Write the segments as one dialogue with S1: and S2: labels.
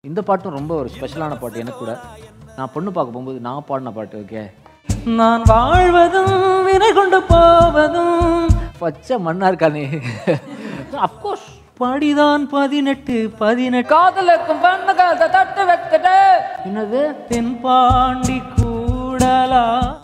S1: இந்த பாட்டும் ரொம்ப ஒரு ஸ்பெஷலான பாட்டு எனக்கு கூட நான் பொண்ணு பார்க்க போகும்போது நான் பாடின பாட்டு ஓகே
S2: நான் வாழ்வதும் வினை கொண்டு போவதும்
S1: பச்சை மண்ணா இருக்கானே அஃப்கோர்ஸ்
S2: படிதான் பதினெட்டு பதினெட்டு
S1: காதலுக்கும் பண்ண காத தட்டு வைக்கிட்டு என்னது
S2: தென்பாண்டி கூடலா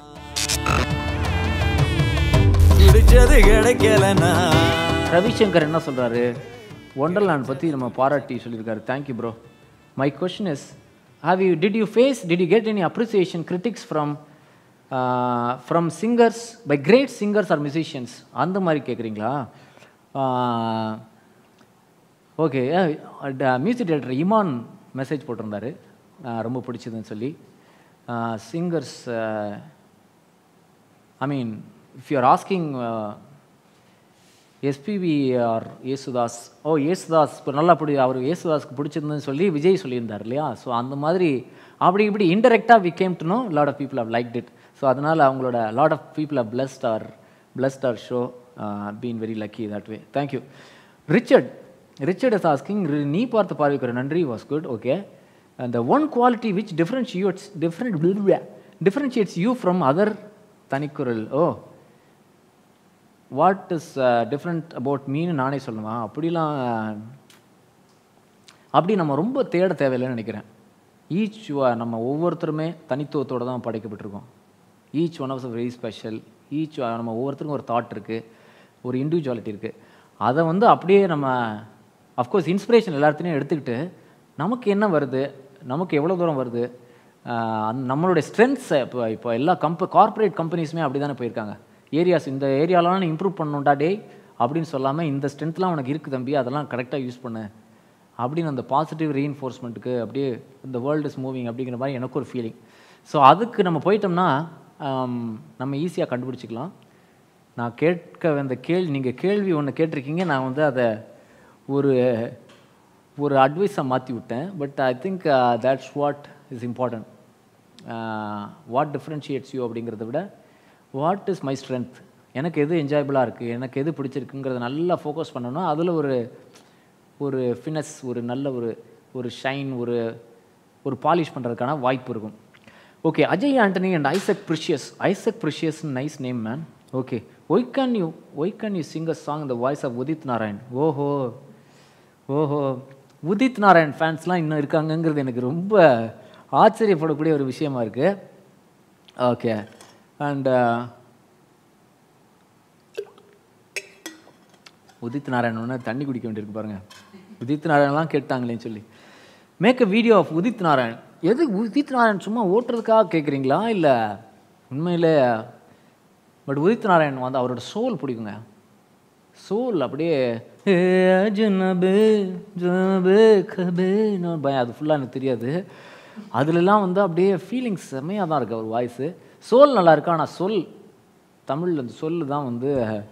S3: பிடிச்சது கிடைக்கலனா
S1: ரவிசங்கர் என்ன சொல்றாரு ஒண்டர்லேண்ட் பத்தி நம்ம பாராட்டி சொல்லியிருக்காரு thank you bro my question is have you did you face did you get any appreciation critics from from singers by great singers or musicians அந்த மாதிரி கேட்குறீங்களா okay music director Imman message போட்டிருந்தாரு ஆஹ் ரொம்ப பிடிச்சதுன்னு சொல்லி singers I mean if you are asking SPB or Yesudas oh Yesudas இப்போ நல்லா பிடி அவர் ஏசுதாஸ்க்கு பிடிச்சிருந்ததுன்னு சொல்லி விஜய் சொல்லியிருந்தார் இல்லையா ஸோ அந்த மாதிரி அப்படி இப்படி இன்டெரக்டாக we came to know lot of people how like it so அதனால் அவங்களோட lot of people how blessed or blessed or show been very lucky that way thank you Richard Richard is asking நீ பார்த்து பார்வைக்கிற நன்றி வாஸ் குட் ஓகே அந்த one quality which differentiates different differentiates you from other தனிக்குரல் oh what is different about மீன்னு நானே சொல்லுவேன் அப்படிலாம் அப்படி நம்ம ரொம்ப தேட தேவையில்லைன்னு நினைக்கிறேன் ஈச் நம்ம ஒவ்வொருத்தருமே தனித்துவத்தோடு தான் படைக்கப்பட்டிருக்கோம் each one of very special each நம்ம ஒவ்வொருத்தருக்கும் ஒரு தாட் இருக்குது ஒரு இண்டிவிஜுவாலிட்டி இருக்குது அதை வந்து அப்படியே நம்ம அஃப்கோர்ஸ் இன்ஸ்பிரேஷன் எல்லாத்தையும் எடுத்துக்கிட்டு நமக்கு என்ன வருது நமக்கு எவ்வளோ தூரம் வருது ஆஹ் அந்த நம்மளுடைய ஸ்ட்ரென்த்ஸை இப்போ இப்போ எல்லா கம்ப கார்ப்பரேட் கம்பெனிஸுமே அப்படி தானே போயிருக்காங்க ஏரியாஸ் இந்த ஏரியாலாம் நீ இம்ப்ரூவ் பண்ணணும்டா டேய் அப்படின்னு சொல்லாமல் இந்த ஸ்ட்ரென்த்லாம் உனக்கு இருக்குது தம்பி அதெல்லாம் கரெக்டாக யூஸ் பண்ணு அப்படின்னு அந்த பாசிட்டிவ் ரீஇன்ஃபோர்ஸ்மெண்ட்டுக்கு அப்படியே இந்த வேர்ல்டு இஸ் மூவிங் அப்படிங்கிற மாதிரி எனக்கு ஒரு ஃபீலிங் ஸோ அதுக்கு நம்ம போயிட்டோம்னா ஆம், நம்ம ஈஸியாக கண்டுபிடிச்சிக்கலாம் நான் கேட்க வந்த கேள்வி நீங்கள் கேள்வி ஒன்று கேட்டிருக்கீங்க நான் வந்து அதை ஒரு ஒரு அட்வைஸாக மாற்றி விட்டேன் but I think that's what is important what differentiates you அப்படிங்கிறத விட வாட் இஸ் மை ஸ்ட்ரென்த் எனக்கு எது என்ஜாயபிளாக இருக்குது எனக்கு எது பிடிச்சிருக்குங்கிறத நல்லா ஃபோக்கஸ் பண்ணணும் அதில் ஒரு ஒரு ஃபினஸ் ஒரு நல்ல ஒரு ஒரு ஷைன் ஒரு ஒரு பாலிஷ் பண்ணுறதுக்கான வாய்ப்பு இருக்கும் okay Ajay Antony and Isaac Precious Isaac Precious nice name man okay why can you why can you sing a song the voice of Udit Narayan ஓஹோ ஓஹோ உதித் நாராயண் ஃபேன்ஸ்லாம் இன்னும் இருக்காங்கங்கிறது எனக்கு ரொம்ப ஆச்சரியப்படக்கூடிய ஒரு விஷயமா இருக்குது ஓகே அண்ட் உதித் நாராயண் ஒன்று தண்ணி குடிக்க வேண்டியிருக்கு பாருங்க உதித் நாராயணலாம் கேட்டாங்களேன்னு சொல்லி make a video of Udit Narayan எது உதித் நாராயண் சும்மா ஓட்டுறதுக்காக கேட்குறீங்களா இல்லை உண்மையிலே பட் உதித் நாராயண் வந்து அவரோட சோல் பிடிக்குங்க சோல் அப்படியே "ஏ ஜனபே ஜனபே கபேன்னு ஒரு பயம் அது ஃபுல்லாக எனக்கு தெரியாது அதுலலாம் வந்து அப்படியே ஃபீலிங்ஸ் செம்மையாக தான் இருக்குது அவர் வாய்ஸு சோல் நல்லா இருக்கு ஆனால் சொல் தமிழில் அந்த சொல்லு தான் வந்து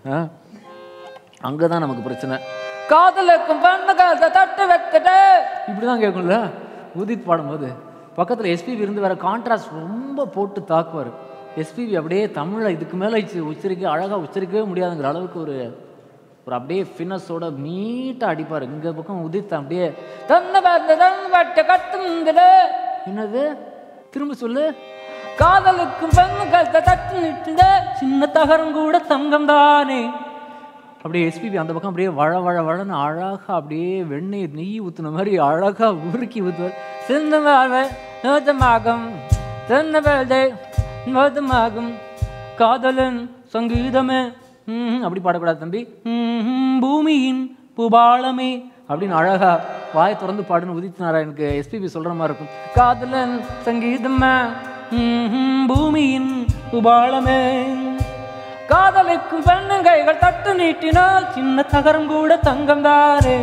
S1: அங்கே தான் நமக்கு பிரச்சனை காதலுக்கும் பண்ண காத தட்டு வைக்கட்டு இப்படி தான் கேட்கும்ல உதித் பாடும்போது பக்கத்தில் எஸ்பிபி இருந்து வேற கான்ட்ராஸ்ட் ரொம்ப போட்டு தாக்குவார் எஸ்பிபி அப்படியே தமிழை இதுக்கு மேலே உச்சரிக்க அழகாக உச்சரிக்கவே முடியாதுங்கிற அளவுக்கு ஒரு ஒரு அப்படியே ஃபினஸோட நீட்டாக அடிப்பார் இங்கே பக்கம் உதித் அப்படியே தன்ன பார்த்த தன் பட்ட கட்டுங்குது என்னது திரும்ப சொல்லு காதலுக்கும் பெண்ணு கத்த தட்டு நிட்டுத
S2: சின்ன தகரம் கூட தங்கம் தானே
S1: அப்படியே எஸ்பிபி அந்த பக்கம் அப்படியே வழ வழ வழன்னு அழகா அப்படியே வெண்ணெய் நெய் ஊத்துன மாதிரி அழகா உருக்கி ஊத்துவார் சிந்த வாழ்வை நோதமாகும் தென்ன வேலை நோதமாகும்
S2: காதலன் சங்கீதமே
S1: ம்ஹும், அப்படி பாடக்கூடாது தம்பி
S2: ம்ஹும், பூமியின் புபாளமே
S1: அப்படின்னு அழகா வாயை திறந்து பாடுன்னு உதித் நாராயணுக்கு எஸ்பிபி சொல்ற மாதிரி இருக்கும் காதலன்
S2: சங்கீதமே ம்ஹும், பூமியின் புபாளமே காதலுக்கும் பெண்ணுங்கைகள் தட்டு நீட்டினால் சின்ன தகரம் கூட தங்கம் தானே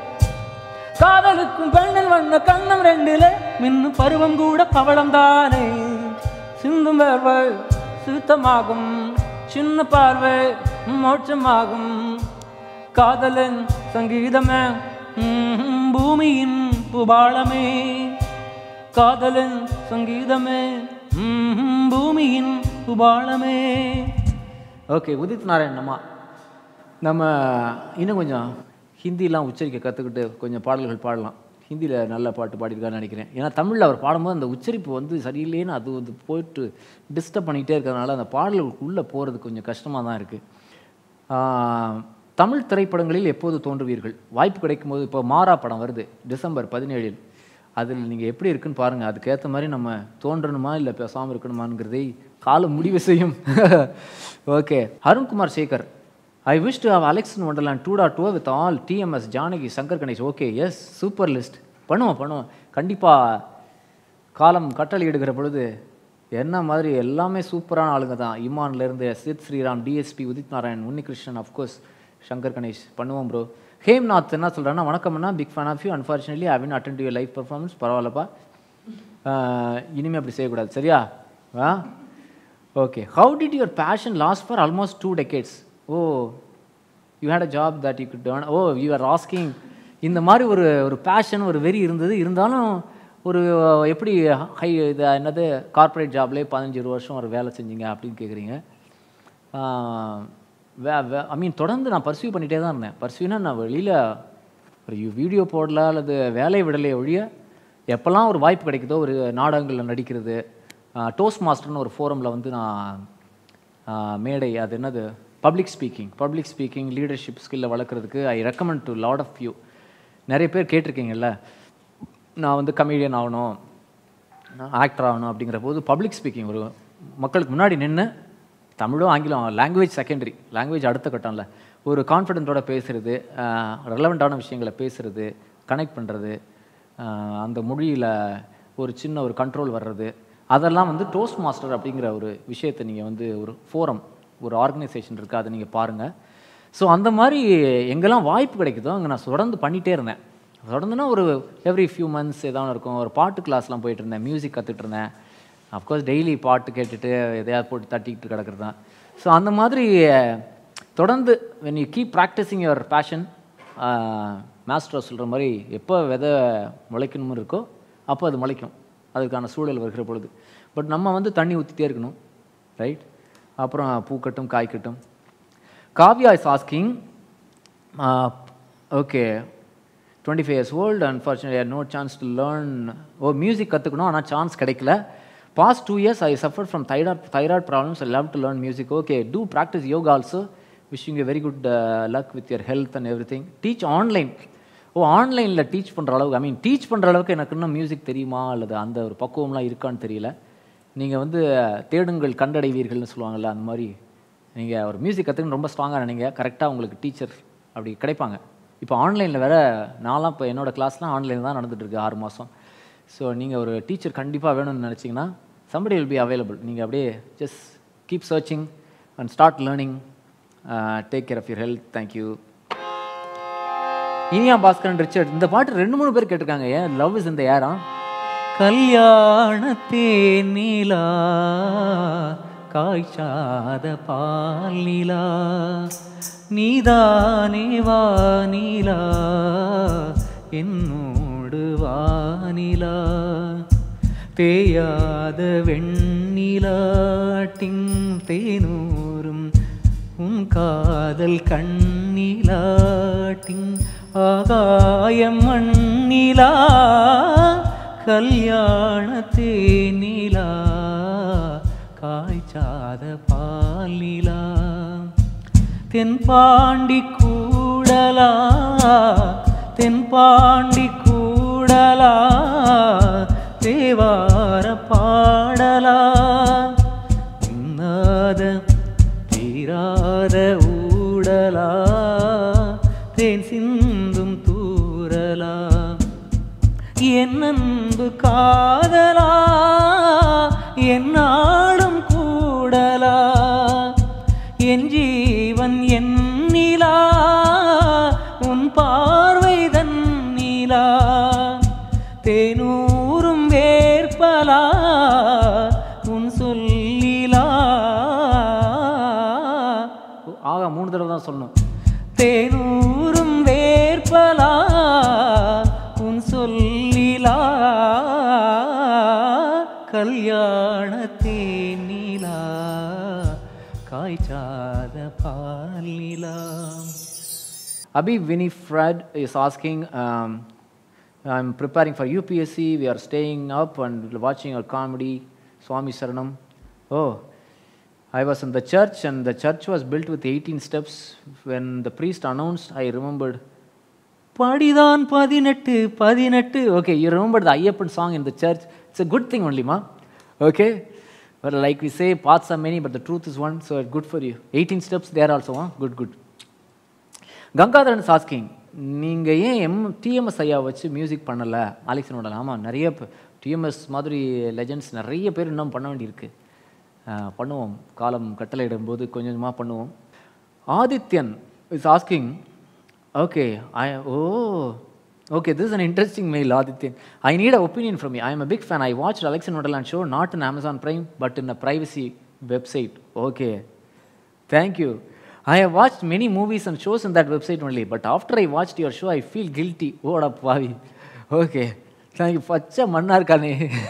S2: காதலுக்கும் பெண்ணின் வண்ண கண்ணம் ரெண்டில மின்னு பருவம் கூட பவளம் தானே சிந்தும் வேர்வை சுத்தமாகும் சின்ன பார்வை மோட்சமாகும் காதலன் சங்கீதமே ம்ஹும், பூமியின் புபாளமே காதலன் சங்கீதமே ம்ஹும், பூமியின் புபாளமே
S1: ஓகே உதித் நாராயண் அம்மா நம்ம இன்னும் கொஞ்சம் ஹிந்திலாம் உச்சரிக்க கற்றுக்கிட்டு கொஞ்சம் பாடல்கள் பாடலாம் ஹிந்தியில் நல்ல பாட்டு பாடியிருக்காருன்னு நினைக்கிறேன் ஏன்னா தமிழில் அவர் பாடும்போது அந்த உச்சரிப்பு வந்து சரியில்லைன்னு அது வந்து போயிட்டு டிஸ்டர்ப் பண்ணிகிட்டே இருக்கிறதுனால அந்த பாடல்களுக்குள்ளே போகிறது கொஞ்சம் கஷ்டமாக தான் இருக்குது தமிழ் திரைப்படங்களில் எப்போது தோன்றுவீர்கள் வாய்ப்பு கிடைக்கும்போது இப்போ மாறா படம் வருது டிசம்பர் பதினேழில் அதில் நீங்கள் எப்படி இருக்குன்னு பாருங்கள் அதுக்கேற்ற மாதிரி நம்ம தோன்றணுமா இல்லை பேசாமல் இருக்கணுமாங்கிறதை காலம் முடிவு செய்யும் okay Arunkumar Sekar I wish to have Alex in Wonderland two dot two with all TMS Janaki Shankar Ganesh okay yes super list பண்ணுவோம் பண்ணுவோம் கண்டிப்பாக காலம் கட்டளை எடுக்கிற பொழுது என்ன மாதிரி எல்லாமே சூப்பரான ஆளுங்க தான் இமான்லேருந்து சித் ஸ்ரீராம் டிஎஸ்பி உதித் நாராயண் உன்னிகிருஷ்ணன் அஃப்கோர்ஸ் சங்கர் கணேஷ் பண்ணுவோம் ப்ரோ ஹேம்நாத் என்ன சொல்கிறேன்னா வணக்கம்னா big fan of you unfortunately I win attend to your live performance பரவாயில்லப்பா இனிமேல் அப்படி செய்யக்கூடாது சரியா ஆ okay how did your passion last for almost two decades oh you had a job that you could turn oh you are asking இந்த மாதிரி ஒரு ஒரு பேஷன் ஒரு வெறி இருந்தது இருந்தாலும் ஒரு எப்படி ஹை இது என்னது கார்ப்பரேட் ஜாப்லேயே பதினஞ்சு இருபது வருஷம் ஒரு வேலை செஞ்சீங்க அப்படின்னு கேட்குறீங்க வே வே ஐ மீன் தொடர்ந்து நான் பர்சியூ பண்ணிகிட்டே தான் இருந்தேன் பர்சியூனா நான் வெளியில் ஒரு வீடியோ போடல அல்லது வேலை விடலையே ஒழிய எப்போல்லாம் ஒரு வாய்ப்பு கிடைக்குதோ ஒரு நாடகங்களில் நடிக்கிறது டோஸ்ட் மாஸ்டர்னு ஒரு ஃபோரமில் வந்து நான் ஆஹ் மேடை அது என்னது public speaking public speaking leadership ஸ்கில்லை வளர்க்குறதுக்கு I recommend to lot of you நிறைய பேர் கேட்டிருக்கீங்கல்ல நான் வந்து கமெடியன் ஆகணும் நான் ஆக்டர் ஆகணும் அப்படிங்கிற போது பப்ளிக் ஸ்பீக்கிங் ஒரு மக்களுக்கு முன்னாடி நின்று தமிழும் ஆங்கிலம் லாங்குவேஜ் செகண்டரி லாங்குவேஜ் அடுத்த கட்டம்ல ஒரு கான்ஃபிடென்ட்டோட பேசுகிறது ரெலவெண்ட்டான விஷயங்களை பேசுகிறது கனெக்ட் பண்ணுறது அந்த மொழியில் ஒரு சின்ன ஒரு கண்ட்ரோல் வர்றது அதெல்லாம் வந்து டோஸ்ட் மாஸ்டர் அப்படிங்கிற ஒரு விஷயத்தை நீங்கள் வந்து ஒரு ஃபோரம் ஒரு ஆர்கனைசேஷன் இருக்குது அதை நீங்கள் பாருங்கள் ஸோ அந்த மாதிரி எங்கெல்லாம் வாய்ப்பு கிடைக்குதோ அங்கே நான் தொடர்ந்து பண்ணிகிட்டே இருந்தேன் தொடர்ந்துனா ஒரு எவ்ரி ஃபியூ மந்த்ஸ் ஏதாவது இருக்கும் ஒரு பாட்டு கிளாஸ்லாம் போயிட்டு இருந்தேன் மியூசிக் கற்றுட்டு இருந்தேன் அஃப்கோர்ஸ் டெய்லி பாட்டு கேட்டுட்டு எதையாவது போட்டு தட்டிக்கிட்டு கிடக்கிறது தான் ஸோ அந்த மாதிரி தொடர்ந்து when you keep practising your passion master சொல்கிற மாதிரி எப்போ விதை முளைக்கணும்னு இருக்கோ அப்போ அது முளைக்கும் அதுக்கான சூழல் வருகிற பொழுது பட் நம்ம வந்து தண்ணி ஊற்றிட்டே இருக்கணும் ரைட் அப்புறம் பூக்கட்டும் காய்க்கட்டும் Kavya is asking okay twenty five years old unfortunately no chance to learn oh music கற்றுக்கணும் ஆனால் சான்ஸ் கிடைக்கல past two years I suffer from thyroid thyroid problems I love to learn music okay do practise yoga also wishing you very good luck with your health and everything teach online oh ஆன்லைனில் teach பண்ணுற அளவுக்கு ஐ மீன் teach பண்ணுற அளவுக்கு எனக்கு இன்னும் music தெரியுமா அல்லது அந்த ஒரு பக்குவம்லாம் இருக்கான்னு தெரியல நீங்கள் வந்து தேடுங்கள் கண்டடைவீர்கள்னு சொல்லுவாங்கள்ல அந்த மாதிரி நீங்கள் ஒரு மியூசிக் கற்றுக்கணும் ரொம்ப ஸ்ட்ராங்காக நினைங்க கரெக்டாக உங்களுக்கு டீச்சர் அப்படி கிடைப்பாங்க இப்போ ஆன்லைனில் வேற நான்லாம் இப்போ என்னோட கிளாஸ்லாம் ஆன்லைனில் தான் நடந்துட்டு இருக்கு ஆறு மாதம் ஸோ நீங்கள் ஒரு டீச்சர் கண்டிப்பாக வேணும்னு நினச்சிங்கன்னா somebody will be available நீங்கள் அப்படியே just keep searching and start learning take care of your health thank you Iniya Bhaskaran Richard இந்த பாட்டு ரெண்டு மூணு பேர் கேட்டிருக்காங்க ஏன் லவ் இஸ் இந்த ஏரா
S2: கல்யாணத்தே நீலா காய்ச்சாத பால் நிலா நீதானே வானிலா என்னோடு வானிலா தேயாத வெண்ணிலா டிங் தேனூரும் உன் காதல் கண்ணிலா டிங் ஆகாயம் மண்ணிலா கல்யாண தேனிலா காய்ச்சாத பாலிலா தென்பாண்டி கூடலா தென்பாண்டி கூடலா தேவார பாடலா உண்ணாத தீராத ஊடலா தேன் சிந்தும் தூரலா என் அன்பு காதலா என்னாடும் கூடலா என் ஜீவன் என் நிலா உன் பார்வை தன்னிலா தேனூரும் வேற்பலா உன் சொல்லிலா
S1: ஆகா மூணு தடவை தான் சொல்லணும்
S2: தேனூரும் வேற்பலா உன் சொல்லிலா கல்யாண தேனிலா காய்ச்சாத பாலிலா
S1: Abhi Winifred is asking, um, I'm preparing for UPSC. We are staying up and watching our comedy, Swami Saranam. Oh, I was in the church, and the church was built with 18 steps. When the priest announced, I remembered, படிதான் பதினெட்டு பதினெட்டு okay you remember the Ayyappan song in the church it's a good thing ஒன்லிமா okay but like we say paths are many but the truth is one so it good for you eighteen steps there also good good Gangadharan asking நீங்கள் ஏன் M TMS ஐயா வச்சு music பண்ணலை ஆலிக்சனோட ஆமாம் நிறைய TMS மாதிரி legends நிறைய பேர் இன்னும் பண்ண வேண்டியிருக்கு அஹ், பண்ணுவோம் காலம் கட்டளையிடும் போது கொஞ்சம் கொஞ்சமாக பண்ணுவோம் Adityan is asking okay I oh okay this an interesting mail Adityan I need a opinion from me I am a big fan I watch Alex in Wonderland show not in Amazon Prime but in a privacy website okay Thank you. I have watched many movies and shows in that website only, but after I watched your show, I feel guilty. ஓட பாவி okay thank you பச்சை மண்ணா இருக்கானே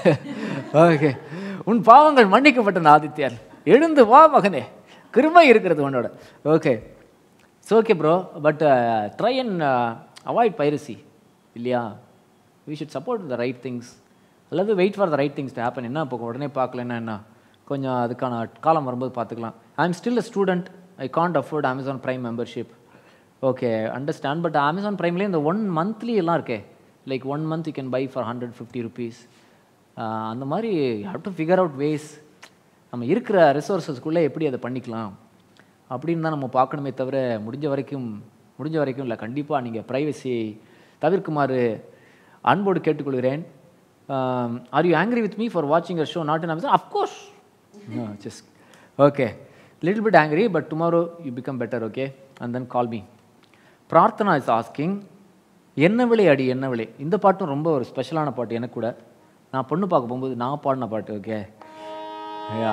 S1: okay உன் பாவங்கள் மன்னிக்கப்பட்டன ஆதித்யன் எழுந்து வா மகனே கிருபை இருக்கிறது உன்னோட okay it's okay bro but try and avoid piracy இல்லையா we should support the right things அல்லது wait for the right things to happen என்ன இப்போ உடனே பார்க்கலன்னா என்ன கொஞ்சம் அதுக்கான காலம் வரும்போது பார்த்துக்கலாம் I am still a student I can't afford Amazon Prime membership okay understand but Amazon ப்ரைம்லேயே இந்த ஒன் மந்த்லி எல்லாம் இருக்கே like one month you can buy for hundred fifty rupees அந்த மாதிரி how to figure out ways நம்ம இருக்கிற ரிசோர்ஸஸ்க்குள்ளே எப்படி அதை பண்ணிக்கலாம் அப்படின்னு தான் நம்ம பார்க்கணுமே தவிர முடிஞ்ச வரைக்கும் முடிஞ்ச வரைக்கும் இல்லை கண்டிப்பாக நீங்கள் ப்ரைவசியை தவிர்க்குமாறு அன்போடு கேட்டுக்கொள்கிறேன் are you angry with me for வாட்சிங் a show not in Amazon of course just okay little bit angry but tomorrow you become better okay and then call me Prarthana is asking என்ன விலை அடி என்ன விலை இந்த பாட்டும் ரொம்ப ஒரு ஸ்பெஷலான பாட்டு எனக்கு கூட நான் பொண்ணு பார்க்க போகும்போது நான் பாடின பாட்டு ஓகே யா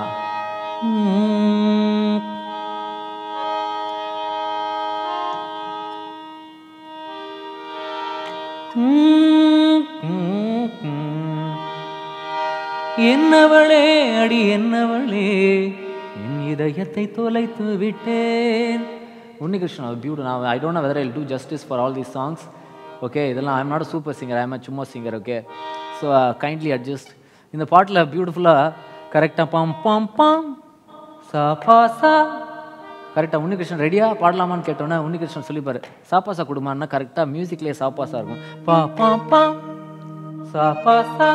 S2: என்னவளே அடி என்னவளே என் இதயத்தை தொலைத்து விட்டேன்
S1: உன்னிகிருஷ்ணன் பியூட்டி நான் I don't whether I do justice for all these songs okay இதெல்லாம் I'm not super singer I'm சும்மா singer okay so kindly adjust இந்த பாட்டில் பியூட்டிஃபுல்லாக கரெக்டாக பாம் பாம் பாம் சா பா சா கரெக்டாக உன்னிகிருஷ்ணன் ரெடியா பாடலாமான்னு கேட்டோன்னே உன்னிகிருஷ்ணன் சொல்லிப்பாரு சாப்பாசா கொடுமான்னா கரெக்டாக மியூசிக்லேயே சாப்பாசா இருக்கும் பா பாம் பாம் சா பா சா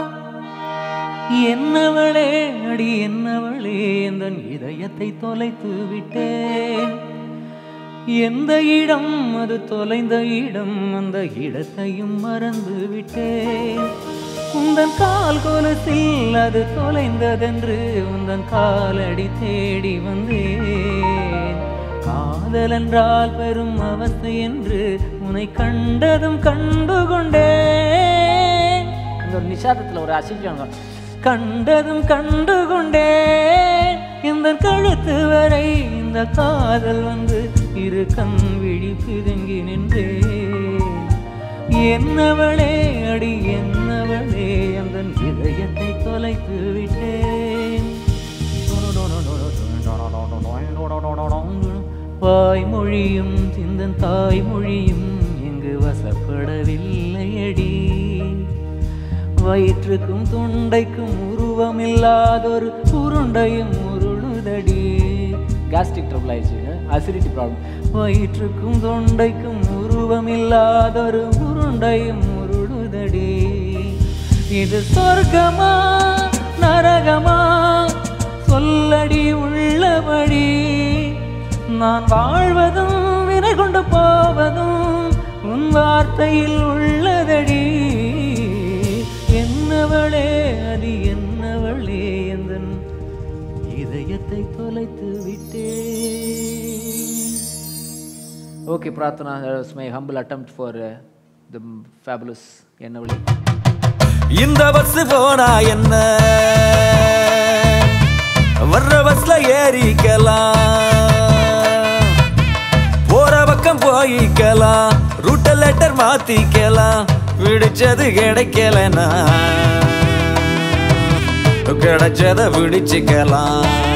S2: என்னவளே அடி என்னவளே என் இதயத்தை தொலைத்து விட்டேன் எந்த இடம் அது தொலைந்த இடம் அந்த இடத்தையும் மறந்து விட்டேன் உந்தன் கால் கொலுசில் அது தொலைந்ததென்று உந்தன் காலடி தேடி வந்தேன் காதல் என்றால் பெரும் அவஸ்தை என்று உன்னை கண்டதும் கண்டு கொண்டேன்
S1: இந்த ஒரு நிஷாதத்தில் ஒரு அசிஜாங்க
S2: கண்டதும் கண்டு கொண்டேன் இந்த கழுத்து வரை இந்த காதல் வந்து இரு கண் விழி பிதுங்கி நின்றேன் என்னவளே அடி என்னவளே அந்த இதயத்தை தொலைத்து விட்டேன் வாய்மொழியும் சிந்தன் தாய்மொழியும் எங்கு வசப்படவில்லை அடி வயிற்றுக்கும் தொண்டைக்கும் உருவமில்லாதொரு உருண்டையும் உருளுதடி
S1: கேஸ்ட்ரிக் ட்ரபிள் ஆயிடுச்சு அசிடிட்டி ப்ராப்ளம்
S2: வயிற்றுக்கும் தொண்டைக்கும் உருவமில்லாதொரு உருண்டையும் உருளுதடி இது சொர்க்கமா நரகமா சொல்லடி உள்ளபடி நான் வாழ்வதும் வினை கொண்டு போவதும் உன் வார்த்தையில் உள்ளதடி என்னவளே அது என்னவளே எந்தன் இதயத்தை தொலைத்து விட்டேன்
S1: okay Prarthana my humble attempt for the fabulous என்ன வழி
S3: இந்த பஸ் போனா என்ன வர்ற பஸ்ல ஏறிக்கலாம் போற பக்கம் போயிக்கலாம் ரூட்ட லெட்டர் மாத்திக்கலாம் பிடிச்சது கிடைக்கலனா கிடைச்சத பிடிச்சுக்கலாம்